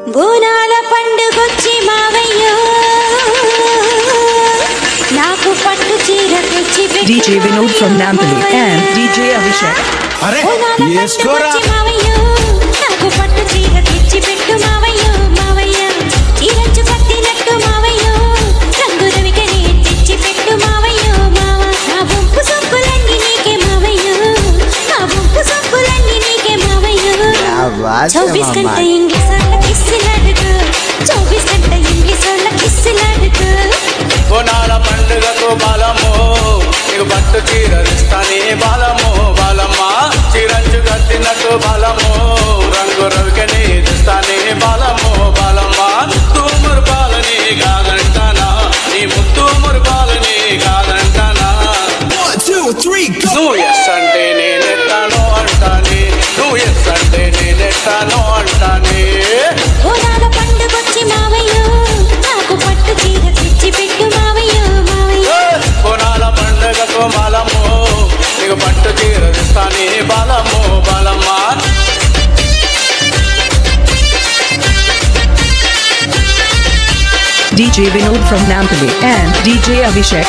బోనాల పండుగొచ్చి మావయ్యో నాకు పట్టు చీర తెచ్చి పెట్టు DJ Vinod from Nampally and DJ Abhishek. అరే బోనాల వేసుకోరా పండుగొచ్చి మావయ్యో నాకు పట్టు చీర తెచ్చి పెట్టు మావయ్యో మావయ్య చీరంచు కట్టినట్టు మావయ్యో రంగు రవికనే తెచ్చి పెట్టు మావయ్యో మావ నా బొంపు సొప్పులన్నీ నీకే మావయ్యో నా బొంపు సొప్పులన్నీ నీకే మావయ్యో चौबीस घंटे इंग्लिश वाला किस लड़का चौबीस घंटे इंग्लिश वाला किस लड़का బోనాల పండుగకు బలము నీకు పట్టు చీర ఇస్తానే బలము బలమ్మ చీరంచు కట్టినట్టు బలము రంగు రవికని ఇస్తానే బలము బలమ్మ ముత్తు మురుపాలని కాదంటానా నీ ముత్తు మురుపాలని కాదంటానా One, two, three, go! నువ్వు ఎస్ అంటే నేనెట్టాను అంటానే నువ్వు ఎస్ అంటే నేనెట్టాను అంటానే ఓనాల పండుగొచ్చి మావయ్యో నాకు పట్టు చీర తెచ్చి పెట్టు మావయ్యో మావయ్య బోనాల పండుగకు బలము నీకు పట్టు చీర ఇస్తానే బలము బలమ్మా DJ Vinod from Nampally and DJ Abhishek.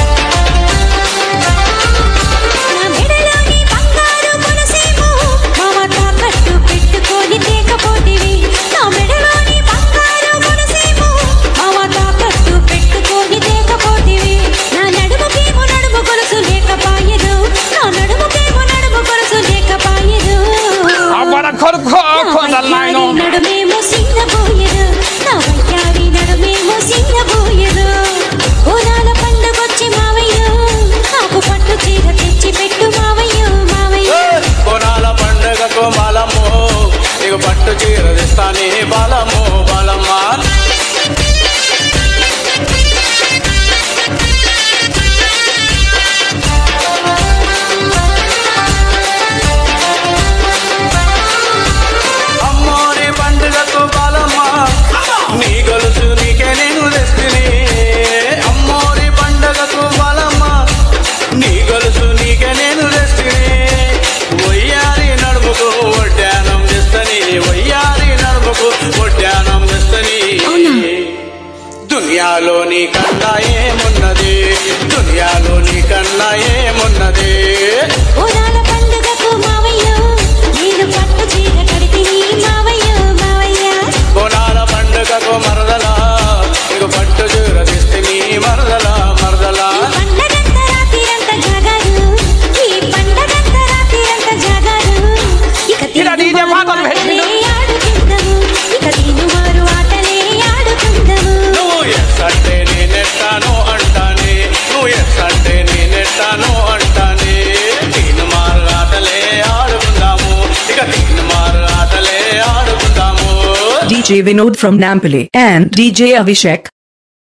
నా మెడలోని బంగారు కొనసేమో మావ తాకట్టు పెట్టుకొని తేకపోతివి నా మెడలోని బంగారు కొనసేమో మావ తాకట్టు పెట్టుకొని తేకపోతివి నా నడుముకేమో నడుము గొలుసు లేకపాయదు నా నడుముకేమో నడుము గొలుసు లేకపాయదు అవ్వన కొడుకు కొండలైను వయ్యారి నడుమేమో సిన్నబోయదు నా వయ్యారి నడుమేమో సిన్నబోయదు కోనాల పండుగొచ్చి మావయ్యో నాకు పట్టు చీర తెచ్చి పెట్టు మావయ్యో మావయ్య బోనాల పండుగకు బలము నీకు పట్టు చీర ఇస్తానే బలము బలమ్మా అమ్మోరి పండుగకు బలమ్మా నీ గొలుసు నీకే నేను తెస్తిని అమ్మోరి పండుగకు బలమ్మా నీ గొలుసు నీకే నేను తెస్తిని వయ్యారి నడుముకు వడ్డానం తెస్తని వయ్యారి నడుముకు వడ్డానం తెస్తని దునియాలో నీ కన్నా ఏమున్నది దునియాలో నీ కన్నా ఏమున్నది కోనాల పండుగకు మావయ్యో నేను పట్టు చీర కడితిని మావయ్యో మావయ్య బోనాల పండుగకు మరదలా నీకు పట్టు చీర తెస్తిని మరదలా మరదలా ఈ పండగంత రాత్రిరంత జాగారు ఈ పండగంత రాత్రిరంత జాగారు ఇక ఇలా DJ పాటలు పెట్టిండు. ఆటలే ఆడుకుందాము ఇక తినుమారు ఆటలే ఆడుకుందాము నువ్వు ఎస్ అంటే నేనెట్టాను అంటానే నువ్వు ఎస్ అంటే నేనెట్టాను అంటానే తీను మారు ఆటలే ఆడుకుందాము ఇక తీను మారు ఆటలే ఆడుకుందాము DJ Vinod from Nampally and DJ Abhishek.